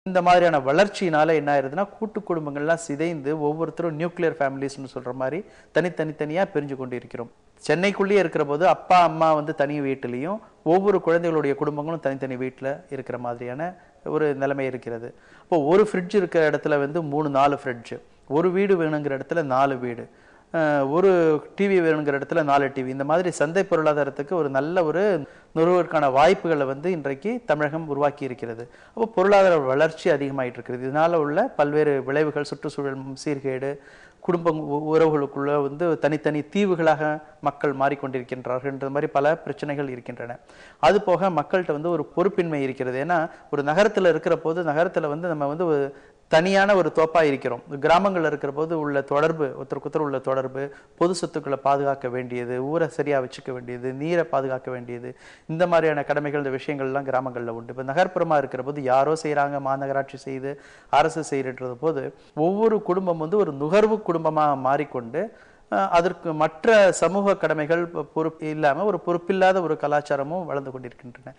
இந்த மாதிரியான வளர்ச்சியினால என்ன ஆயிருதுன்னா கூட்டு குடும்பங்கள்லாம் சிதைந்து ஒவ்வொருத்தரும் நியூக்ளியர் ஃபேமிலிஸ்னு சொல்ற மாதிரி தனித்தனி தனியா பிரிஞ்சு கொண்டு இருக்கிறோம் சென்னைக்குள்ளேயே இருக்கிற போது அப்பா அம்மா வந்து தனி வீட்டிலையும் ஒவ்வொரு குழந்தைகளுடைய குடும்பங்களும் தனித்தனி வீட்டில் இருக்கிற மாதிரியான ஒரு நிலைமை இருக்கிறது இப்போ ஒரு ஃப்ரிட்ஜ் இருக்கிற இடத்துல வந்து மூணு நாலு ஃப்ரிட்ஜ் ஒரு வீடு வேணுங்கிற இடத்துல நாலு வீடு அஹ் ஒரு டிவி வேணுங்கிற இடத்துல நாலு டிவி இந்த மாதிரி சந்தை பொருளாதாரத்துக்கு ஒரு நல்ல ஒரு நுகர்வோருக்கான வாய்ப்புகளை வந்து இன்றைக்கு தமிழகம் உருவாக்கி இருக்கிறது அப்போ பொருளாதார வளர்ச்சி அதிகமாயிட்டு இருக்குது இதனால உள்ள பல்வேறு விளைவுகள் சுற்றுச்சூழல் சீர்கேடு குடும்ப உ- உறவுகளுக்குள்ள வந்து தனித்தனி தீவுகளாக மக்கள் மாறிக்கொண்டிருக்கின்றார்கள் என்ற மாதிரி பல பிரச்சனைகள் இருக்கின்றன அது போக மக்கள்கிட்ட வந்து ஒரு பொறுப்பின்மை இருக்கிறது ஏன்னா ஒரு நகரத்துல இருக்கிற போது நகரத்துல வந்து நம்ம வந்து ஒரு தனியான ஒரு தோப்பா இருக்கிறோம் கிராமங்கள்ல இருக்கிற போது உள்ள தொடர்பு ஒருத்தருக்கு ஒருத்தர் உள்ள தொடர்பு பொது சொத்துக்களை பாதுகாக்க வேண்டியது ஊரை சரியா வச்சுக்க வேண்டியது நீரை பாதுகாக்க வேண்டியது இந்த மாதிரியான கடமைகள் இந்த விஷயங்கள்லாம் கிராமங்கள்ல உண்டு இப்போ நகர்ப்புறமா இருக்கிற போது யாரோ செய்றாங்க மாநகராட்சி செய்து அரசு செய்யறது போது ஒவ்வொரு குடும்பம் வந்து ஒரு நுகர்வு குடும்பமா மாறிக்கொண்டு அஹ், அதற்கு மற்ற சமூக கடமைகள் பொ- பொறுப்பு இல்லாம ஒரு பொறுப்பில்லாத ஒரு கலாச்சாரமும் வளர்ந்து கொண்டிருக்கின்றன